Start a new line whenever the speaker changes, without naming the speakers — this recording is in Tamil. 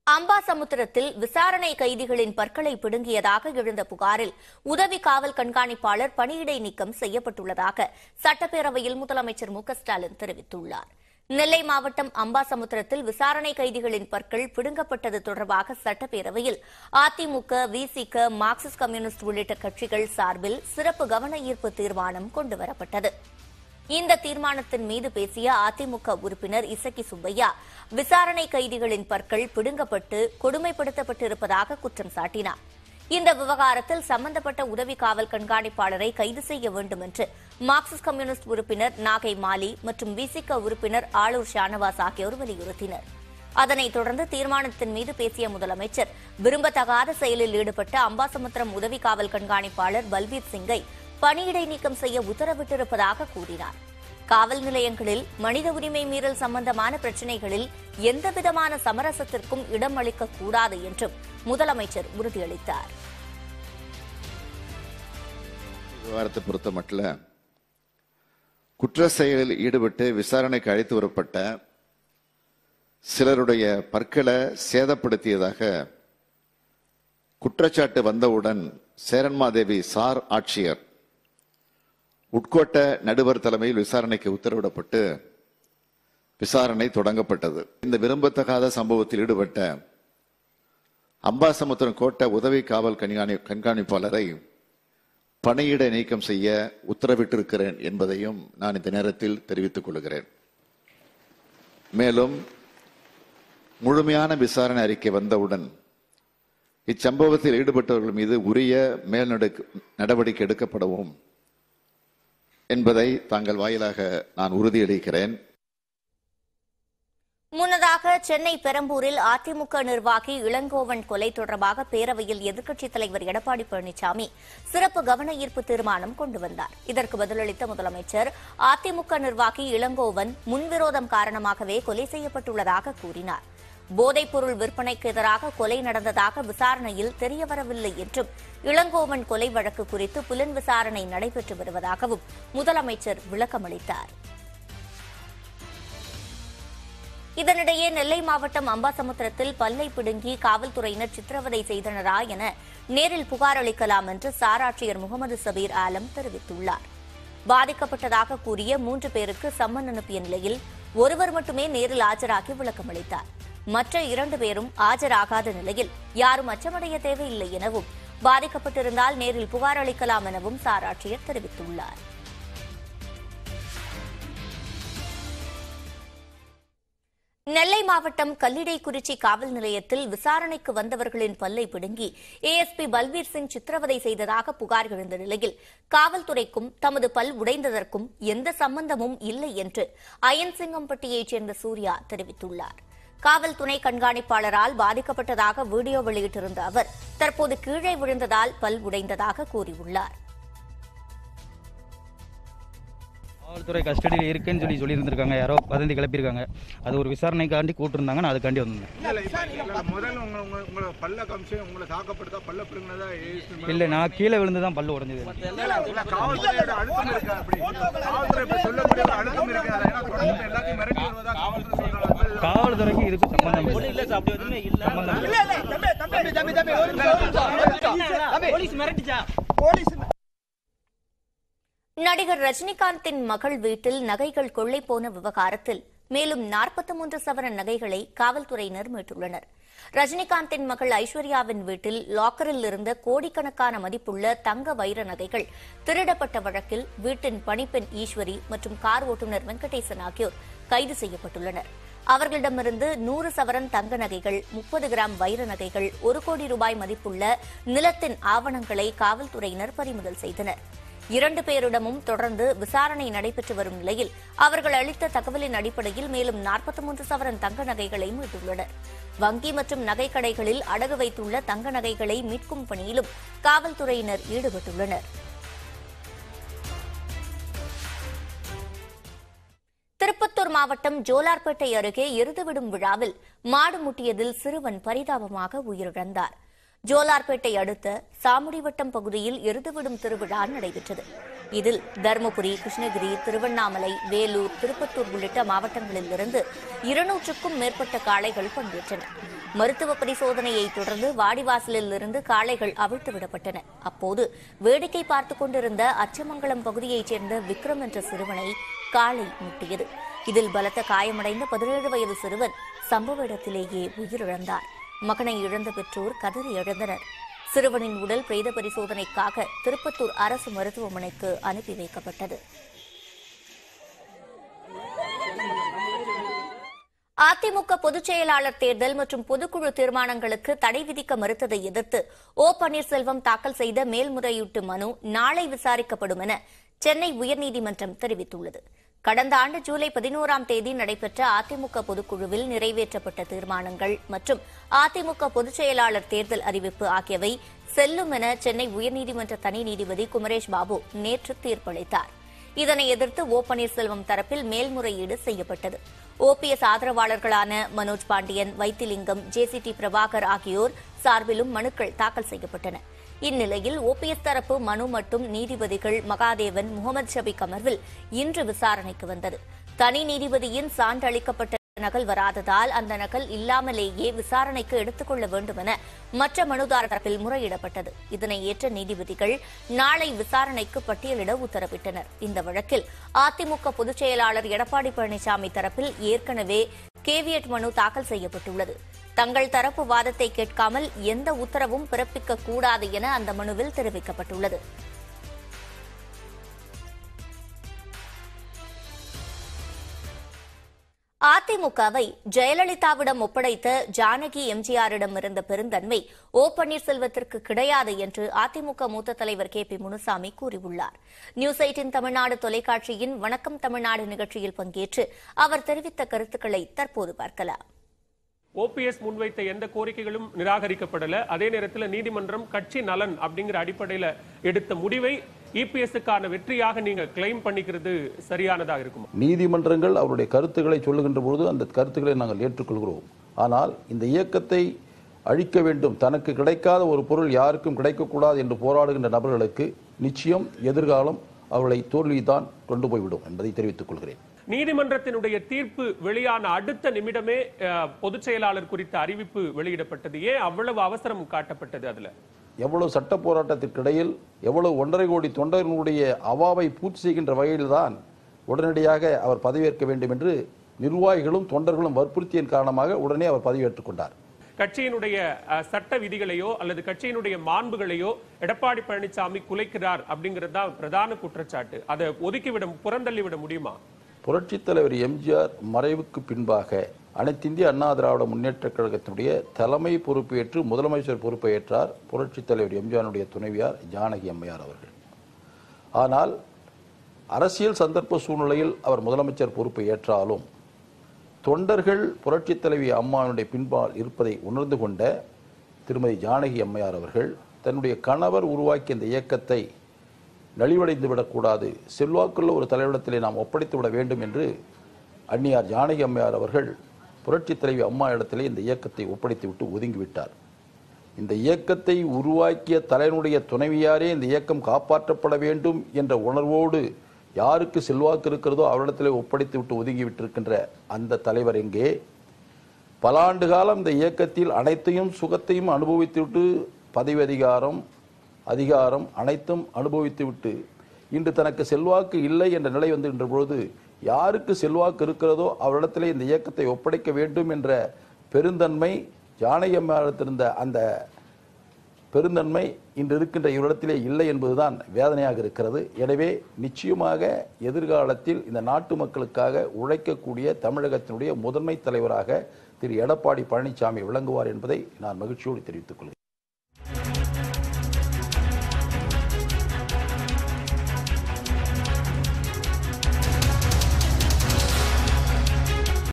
அம்பாசமுத்திரத்தில் விசாரணை கைதிகளின் பற்களை பிடுங்கியதாக எழுந்த புகாரில் உதவி காவல் கண்காணிப்பாளர் பணியிடை நீக்கம் செய்யப்பட்டுள்ளதாக சட்டப்பேரவையில் முதலமைச்சர் மு க ஸ்டாலின் தெரிவித்துள்ளார் நெல்லை மாவட்டம் அம்பாசமுத்திரத்தில் விசாரணை கைதிகளின் பற்கள் பிடுங்கப்பட்டது தொடர்பாக சட்டப்பேரவையில் அதிமுக விசிக மார்க்சிஸ்ட் கம்யூனிஸ்ட் உள்ளிட்ட கட்சிகள் சார்பில் சிறப்பு கவன ஈர்ப்பு தீர்மானம் கொண்டுவரப்பட்டது இந்த தீர்மானத்தின் மீது பேசிய அதிமுக உறுப்பினர் இசக்கி சுப்பையா விசாரணை கைதிகளின் பற்கள் பிடுங்கப்பட்டு கொடுமைப்படுத்தப்பட்டிருப்பதாக குற்றம் சாட்டினார் இந்த விவகாரத்தில் சம்பந்தப்பட்ட உதவி காவல் கண்காணிப்பாளரை கைது செய்ய வேண்டும் என்று மார்க்சிஸ்ட் கம்யூனிஸ்ட் உறுப்பினர் நாகை மாலி மற்றும் விசிக உறுப்பினர் ஆளூர் ஷானவாஸ் ஆகியோர் வலியுறுத்தினர் அதனைத் தொடர்ந்து தீர்மானத்தின் மீது பேசிய முதலமைச்சர் விரும்பத்தகாத செயலில் ஈடுபட்ட அம்பாசமுத்திரம் உதவி காவல் கண்காணிப்பாளர் பல்பீர் சிங்கை பணியிடை நீக்கம் செய்ய உத்தரவிட்டிருப்பதாக கூறினார் காவல் நிலையங்களில் மனித உரிமை மீறல் சம்பந்தமான பிரச்சினைகளில் எந்தவிதமான சமரசத்திற்கும் இடம் அளிக்கக்கூடாது என்றும் முதலமைச்சர் உறுதியளித்தார்
விவகாரத்தை பொறுத்த மட்டும் குற்ற செயலில் ஈடுபட்டு விசாரணைக்கு அழைத்து வரப்பட்ட சிலருடைய பற்களை சேதப்படுத்தியதாக குற்றச்சாட்டு வந்தவுடன் சேரன்மாதேவி சார் ஆட்சியர் உட்கோட்ட நடுவர் தலைமையில் விசாரணைக்கு உத்தரவிடப்பட்டு விசாரணை தொடங்கப்பட்டது இந்த விரும்பத்தகாத சம்பவத்தில் ஈடுபட்ட அம்பாசமுத்திரம் கோட்ட உதவி காவல் கண்காணி கண்காணிப்பாளரை பணியிட நீக்கம் செய்ய உத்தரவிட்டிருக்கிறேன் என்பதையும் நான் இந்த நேரத்தில் தெரிவித்துக் கொள்கிறேன் மேலும் முழுமையான விசாரணை அறிக்கை வந்தவுடன் இச்சம்பவத்தில் ஈடுபட்டவர்கள் மீது உரிய மேல் நடவடிக்கை எடுக்கப்படவும் என்பதை தாங்கள் வாயிலாக நான் உறுதியளிக்கிறேன்
முன்னதாக சென்னை பெரம்பூரில் அதிமுக நிர்வாகி இளங்கோவன் கொலை தொடர்பாக பேரவையில் எதிர்க்கட்சித் தலைவர் எடப்பாடி பழனிசாமி சிறப்பு கவன ஈர்ப்பு தீர்மானம் கொண்டு வந்தார் இதற்கு பதிலளித்த முதலமைச்சர் அதிமுக நிர்வாகி இளங்கோவன் முன்விரோதம் காரணமாகவே கொலை செய்யப்பட்டுள்ளதாக கூறினார் போதைப்பொருள் விற்பனைக்கு எதிராக கொலை நடந்ததாக விசாரணையில் தெரியவரவில்லை என்றும் இளங்கோவன் கொலை வழக்கு குறித்து புலன் விசாரணை நடைபெற்று வருவதாகவும் முதலமைச்சர் விளக்கமளித்தார் இதனிடையே நெல்லை மாவட்டம் அம்பாசமுத்திரத்தில் பல்லை பிடுங்கி காவல்துறையினர் சித்திரவதை செய்தனரா என நேரில் புகார் அளிக்கலாம் என்று சாராட்சியர் முகமது சபீர் ஆலம் தெரிவித்துள்ளார் பாதிக்கப்பட்டதாக கூறிய மூன்று பேருக்கு சம்மன் அனுப்பிய நிலையில் ஒருவர் மட்டுமே நேரில் ஆஜராகி விளக்கமளித்தார் மற்ற இரண்டு பேரும் ஆஜராகாத நிலையில் யாரும் அச்சமடைய தேவையில்லை எனவும் பாதிக்கப்பட்டிருந்தால் நேரில் புகார் அளிக்கலாம் எனவும் சாராட்சியர் தெரிவித்துள்ளார் நெல்லை மாவட்டம் கல்லிடைக்குறிச்சி காவல் நிலையத்தில் விசாரணைக்கு வந்தவர்களின் பல்லை பிடுங்கி ஏஎஸ்பி பல்பீர் சிங் சித்திரவதை செய்ததாக புகார் எழுந்த நிலையில் காவல்துறைக்கும் தமது பல் உடைந்ததற்கும் எந்த சம்பந்தமும் இல்லை என்று அயன்சிங்கம்பட்டியைச் சேர்ந்த சூர்யா தெரிவித்துள்ளார் காவல் துணை கண்காணிப்பாளரால் பாதிக்கப்பட்டதாக வீடியோ வெளியிட்டிருந்த அவர் தற்போது கீழே விழுந்ததால் பல் உடைந்ததாக கூறியுள்ளார்
காவல்துறை கஸ்டடியில் இருக்குன்னு சொல்லி சொல்லியிருந்திருக்காங்க யாரோ வதந்தி கிளப்பியிருக்காங்க அது ஒரு விசாரணைக்காண்டி கூப்பிட்டுருந்தாங்க நான் அதுக்காண்டி வந்தேன்
இல்ல, இல்ல, இல்ல, முதல்ல உங்க உங்க உங்களை பல்ல காமிச்சு உங்களை தாக்கப்படுதா பல்ல பிடுங்கினதா ஏசு மேல-
இல்லை நான் கீழே விழுந்து தான் பல்லு உடஞ்சது
இல்ல, காவல்துறையோட அழுத்தம் இருக்கு அப்படி காவல்துறை இப்ப சொல்லக்கூடிய ஒரு அழுத்தம் இருக்கு அதை ஏன்னா தொடர்ந்து எல்லாத்தையும் மிரட்டி வருவதா காவல்துறை சொல்றாங்க
காவல்துறைக்கு இதுக்கு சம்பந்தம் இல்லை சம்பந்தம் இல்லை.
நடிகர் ரஜினிகாந்தின் மகள் வீட்டில் நகைகள் கொள்ளை போன விவகாரத்தில் மேலும் 43 மூன்று சவரன் நகைகளை காவல்துறையினர் மீட்டுள்ளனர் ரஜினிகாந்தின் மகள் ஐஸ்வர்யாவின் வீட்டில் லாக்கரில் இருந்த கோடிக்கணக்கான மதிப்புள்ள தங்க வைர நகைகள் திருடப்பட்ட வழக்கில் வீட்டின் பணிப்பெண் ஈஸ்வரி மற்றும் கார் ஓட்டுநர் வெங்கடேசன் ஆகியோர் கைது செய்யப்பட்டுள்ளனர் அவர்களிடமிருந்து நூறு சவரன் தங்க நகைகள் முப்பது கிராம் வைர நகைகள் ஒரு கோடி ரூபாய் மதிப்புள்ள நிலத்தின் ஆவணங்களை காவல்துறையினர் பறிமுதல் செய்தனர் இரண்டு பேரிடமும் தொடர்ந்து விசாரணை நடைபெற்று வரும் நிலையில் அவர்கள் அளித்த தகவலின் அடிப்படையில் மேலும் 43 மூன்று சவரன் தங்க நகைகளை மீட்டுள்ளனர் வங்கி மற்றும் நகைக்கடைகளில் அடகு வைத்துள்ள தங்க நகைகளை மீட்கும் பணியிலும் காவல்துறையினர் ஈடுபட்டுள்ளனர் திருப்பத்தூர் மாவட்டம் ஜோலார்பேட்டை அருகே எருதுவிடும் விழாவில் மாடு முட்டியதில் சிறுவன் பரிதாபமாக உயிரிழந்தார் ஜோலார்பேட்டை அடுத்த சாமுடிவட்டம் பகுதியில் எருதுவிடும் திருவிழா நடைபெற்றது இதில் தருமபுரி கிருஷ்ணகிரி திருவண்ணாமலை வேலூர் திருப்பத்தூர் உள்ளிட்ட மாவட்டங்களில் இருந்து இருநூற்றுக்கும் மேற்பட்ட காளைகள் பங்கேற்றன மருத்துவ பரிசோதனையை தொடர்ந்து வாடிவாசலில் இருந்து காளைகள் அவிழ்த்து விடப்பட்டன அப்போது வேடிக்கை பார்த்துக் கொண்டிருந்த அச்சமங்கலம் பகுதியைச் சேர்ந்த விக்ரம் என்ற சிறுவனை காளை முட்டியது இதில் பலத்த காயமடைந்த பதினேழு வயது சிறுவன் சம்பவ இடத்திலேயே உயிரிழந்தார் மகனை இழந்த பெற்றோர் கதறி எழுந்தனர் சிறுவனின் உடல் பிரேத பரிசோதனைக்காக திருப்பத்தூர் அரசு மருத்துவமனைக்கு அனுப்பி வைக்கப்பட்டது அதிமுக பொதுச் செயலாளர் தேர்தல் மற்றும் பொதுக்குழு தீர்மானங்களுக்கு தடை விதிக்க மறுத்ததை எதிர்த்து ஓ பன்னீர்செல்வம் தாக்கல் செய்த மேல்முறையீட்டு மனு நாளை விசாரிக்கப்படும் என சென்னை உயர்நீதிமன்றம் தெரிவித்துள்ளது கடந்த ஆண்டு ஜூலை பதினோராம் தேதி நடைபெற்ற அதிமுக பொதுக்குழுவில் நிறைவேற்றப்பட்ட தீர்மானங்கள் மற்றும் அதிமுக பொதுச் செயலாளர் தேர்தல் அறிவிப்பு ஆகியவை செல்லும் என சென்னை உயர்நீதிமன்ற தனி நீதிபதி குமரேஷ் பாபு நேற்று தீர்ப்பளித்தார் இதனை எதிர்த்து ஓ பன்னீர்செல்வம் தரப்பில் மேல்முறையீடு செய்யப்பட்டது ஓபிஎஸ் ஆதரவாளர்களான மனோஜ் பாண்டியன் வைத்திலிங்கம் ஜேசிடி பிரபாகர் ஆகியோர் சார்பிலும் மனுக்கள் தாக்கல் செய்யப்பட்டன இந்நிலையில் ஓபிஎஸ் தரப்பு மனு மட்டும் நீதிபதிகள் மகாதேவன் முகமது ஷபிக் அமர்வில் இன்று விசாரணைக்கு வந்தது தனி நீதிபதியின் சான்று அளிக்கப்பட்ட நகல் வராததால் அந்த நகல் இல்லாமலேயே விசாரணைக்கு எடுத்துக் கொள்ள வேண்டும் என மற்ற மனுதாரர் தரப்பில் முறையிடப்பட்டது இதனை ஏற்ற நீதிபதிகள் நாளை விசாரணைக்கு பட்டியலிட உத்தரவிட்டனர் இந்த வழக்கில் அதிமுக பொதுச் செயலாளர் எடப்பாடி பழனிசாமி தரப்பில் ஏற்கனவே கேவியட் மனு தாக்கல் செய்யப்பட்டுள்ளது தங்கள் தரப்பு வாதத்தை கேட்காமல் எந்த உத்தரவும் பிறப்பிக்க கூடாது என அந்த மனுவில் தெரிவிக்கப்பட்டுள்ளது அதிமுகவை ஜெயலலிதாவிடம் ஒப்படைத்த ஜானகி எம்ஜிஆரிடம் இருந்த பெருந்தன்மை ஓ பன்னீர்செல்வத்திற்கு கிடையாது என்று அதிமுக மூத்த தலைவர் கே பி முனுசாமி கூறியுள்ளார் நியூஸ் எயிட்டின் தமிழ்நாடு தொலைக்காட்சியின் வணக்கம் தமிழ்நாடு நிகழ்ச்சியில் பங்கேற்று அவர் தெரிவித்த கருத்துக்களை தற்போது பார்க்கலாம்
ஓபிஎஸ் முன்வைத்த எந்த கோரிக்கைகளும் நிராகரிக்கப்படல அதே நேரத்தில் நீதிமன்றம் கட்சி நலன் அப்படிங்கிற அடிப்படையில எடுத்த முடிவை இபிஎஸ்க்கான வெற்றியாக நீங்க கிளைம் பண்ணிக்கிறது சரியானதாக இருக்குமா
நீதிமன்றங்கள் அவருடைய கருத்துக்களை சொல்லுகின்ற பொழுது அந்த கருத்துக்களை நாங்கள் ஏற்றுக்கொள்கிறோம் ஆனால் இந்த இயக்கத்தை அழிக்க வேண்டும் தனக்கு கிடைக்காத ஒரு பொருள் யாருக்கும் கிடைக்கக்கூடாது என்று போராடுகின்ற நபர்களுக்கு நிச்சயம் எதிர்காலம் அவர்களை தோல்விதான் கொண்டு போய்விடும் என்பதை தெரிவித்துக் கொள்கிறேன்
நீதிமன்றத்தினுடைய தீர்ப்பு வெளியான அடுத்த நிமிடமே அஹ், பொதுச் செயலாளர் குறித்த அறிவிப்பு வெளியிடப்பட்டது ஏன் அவ்வளவு அவசரம் காட்டப்பட்டது அதுல
எவ்வளவு சட்ட போராட்டத்திற்கிடையில் எவ்வளவு ஒன்றரை கோடி தொண்டர்களுடைய அவாவை பூர்த்தி செய்கின்ற வகையில்தான் உடனடியாக அவர் பதவியேற்க வேண்டும் என்று நிர்வாகிகளும் தொண்டர்களும் வற்புறுத்தியின் காரணமாக உடனே அவர் பதவியேற்றுக் கொண்டார்
கட்சியினுடைய அஹ், சட்ட விதிகளையோ அல்லது கட்சியினுடைய மாண்புகளையோ எடப்பாடி பழனிசாமி குலைக்கிறார் அப்படிங்கிறது தான் பிரதான குற்றச்சாட்டு அதை ஒதுக்கிவிட புறந்தள்ளிவிட முடியுமா
புரட்சித் தலைவர் எம்ஜிஆர் மறைவுக்கு பின்பாக அனைத்திந்திய அண்ணா திராவிட முன்னேற்றக் கழகத்தினுடைய தலைமை பொறுப்பேற்று முதலமைச்சர் பொறுப்பை ஏற்றார் புரட்சித் தலைவர் எம்ஜிஆருடைய துணைவியார் ஜானகி அம்மையார் அவர்கள் ஆனால் அரசியல் சந்தர்ப்ப சூழ்நிலையில் அவர் முதலமைச்சர் பொறுப்பை ஏற்றாலும் தொண்டர்கள் புரட்சித் தலைவி அம்மாவினுடைய பின்பால் இருப்பதை உணர்ந்து கொண்ட திருமதி ஜானகி அம்மையார் அவர்கள் தன்னுடைய கணவர் உருவாக்கிய இந்த இயக்கத்தை நலிவடைந்து விடக்கூடாது செல்வாக்குள்ள ஒரு தலைவரிடத்திலே நாம் ஒப்படைத்து விட வேண்டும் என்று அந்நியார் ஜானகி அம்மையார் அவர்கள் புரட்சித் தலைவி அம்மா இடத்திலே இந்த இயக்கத்தை ஒப்படைத்து விட்டு ஒதுங்கிவிட்டார் இந்த இயக்கத்தை உருவாக்கிய தலைவனுடைய துணைவியாரே இந்த இயக்கம் காப்பாற்றப்பட வேண்டும் என்ற உணர்வோடு யாருக்கு செல்வாக்கு இருக்கிறதோ அவரிடத்திலே ஒப்படைத்து விட்டு ஒதுங்கிவிட்டிருக்கின்ற அந்த தலைவர் எங்கே பல ஆண்டு காலம் இந்த இயக்கத்தில் அனைத்தையும் சுகத்தையும் அனுபவித்துவிட்டு பதவி அதிகாரம் அதிகாரம் அனைத்தும் அனுபவித்துவிட்டு இன்று தனக்கு செல்வாக்கு இல்லை என்ற நிலை வந்துகின்ற பொழுது யாருக்கு செல்வாக்கு இருக்கிறதோ அவரிடத்திலே இந்த இயக்கத்தை ஒப்படைக்க வேண்டும் என்ற பெருந்தன்மை ஜானகியம்மாரிடத்திருந்த அந்த பெருந்தன்மை இன்று இருக்கின்ற இவரிடத்திலே இல்லை என்பதுதான் வேதனையாக இருக்கிறது எனவே நிச்சயமாக எதிர்காலத்தில் இந்த நாட்டு மக்களுக்காக உழைக்கக்கூடிய தமிழகத்தினுடைய முதன்மை தலைவராக திரு எடப்பாடி பழனிசாமி விளங்குவார் என்பதை நான் மகிழ்ச்சியோடு தெரிவித்துக் கொள்கிறேன்